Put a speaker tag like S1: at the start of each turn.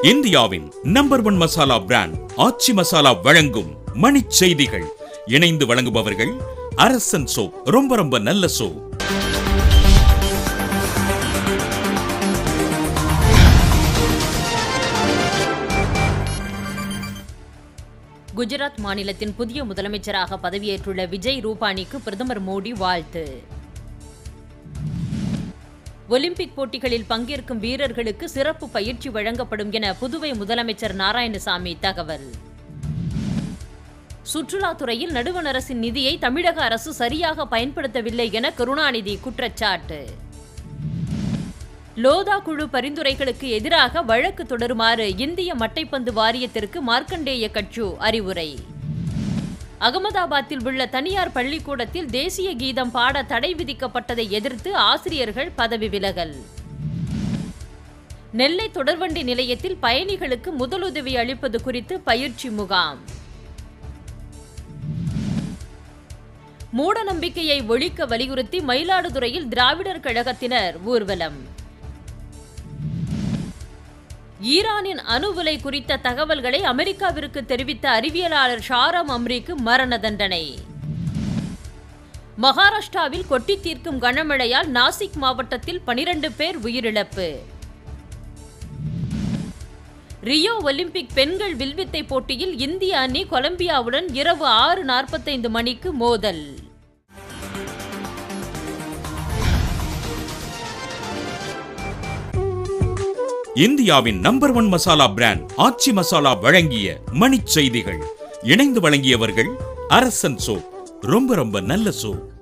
S1: இந்தியாவின் number one masala brand Aachi masala வழங்கும் மணிச் செய்திகள் இணைந்து வழங்குபவர்கள் அரசன் சோ ரொம்ப ரொம்ப நல்ல சோ
S2: குஜராத் மாநிலத்தின் புதிய முதலமைச்சராக பதவியேற்றுள்ள விஜய் ரூபானிக்கு பிரதமர் மோடி வாழ்த்து ஒலிம்பிக் போட்டிகளில் பங்கேற்கும் வீரர்களுக்கு சிறப்பு பயிற்சி வழங்கப்படும் என புதுவை முதலமைச்சர் நாராயணசாமி தகவல் சுற்றுலாத்துறையில் நடுவண் அரசின் நிதியை தமிழக அரசு சரியாக பயன்படுத்தவில்லை என கருணாநிதி குற்றச்சாட்டு லோதா குழு பரிந்துரைகளுக்கு எதிராக வழக்கு தொடருமாறு இந்திய மட்டைப்பந்து வாரியத்திற்கு மார்க்கண்டேய கட்சு அறிவுரை அகமதாபாத்தில் உள்ள தனியார் பள்ளிக்கூடத்தில் தேசிய கீதம் பாட தடை விதிக்கப்பட்டதை எதிர்த்து ஆசிரியர்கள் பதவி விலகல் நெல்லை தொடர்வண்டி நிலையத்தில் பயணிகளுக்கு முதலுதவி அளிப்பது குறித்து பயிற்சி முகாம் மூட நம்பிக்கையை ஒழிக்க வலியுறுத்தி மயிலாடுதுறையில் திராவிடர் கழகத்தினர் ஊர்வலம் ஈரானின் அணு உலை குறித்த தகவல்களை அமெரிக்காவிற்கு தெரிவித்த அறிவியலாளர் ஷாரம் அம்ரிக்கு மரண தண்டனை மகாராஷ்டிராவில் கொட்டி தீர்க்கும் கனமழையால் நாசிக் மாவட்டத்தில் பனிரண்டு பேர் உயிரிழப்பு ரியோ ஒலிம்பிக் பெண்கள் வில்வித்தை போட்டியில் இந்திய அணி கொலம்பியாவுடன் இரவு ஆறு நாற்பத்தைந்து மணிக்கு மோதல்
S1: இந்தியாவின் number one masala brand Aachi masala வழங்கிய மணிச் செய்திகள் இணைந்து வழங்கியவர்கள் அரசன் சோ ரொம்ப ரொம்ப நல்ல சோ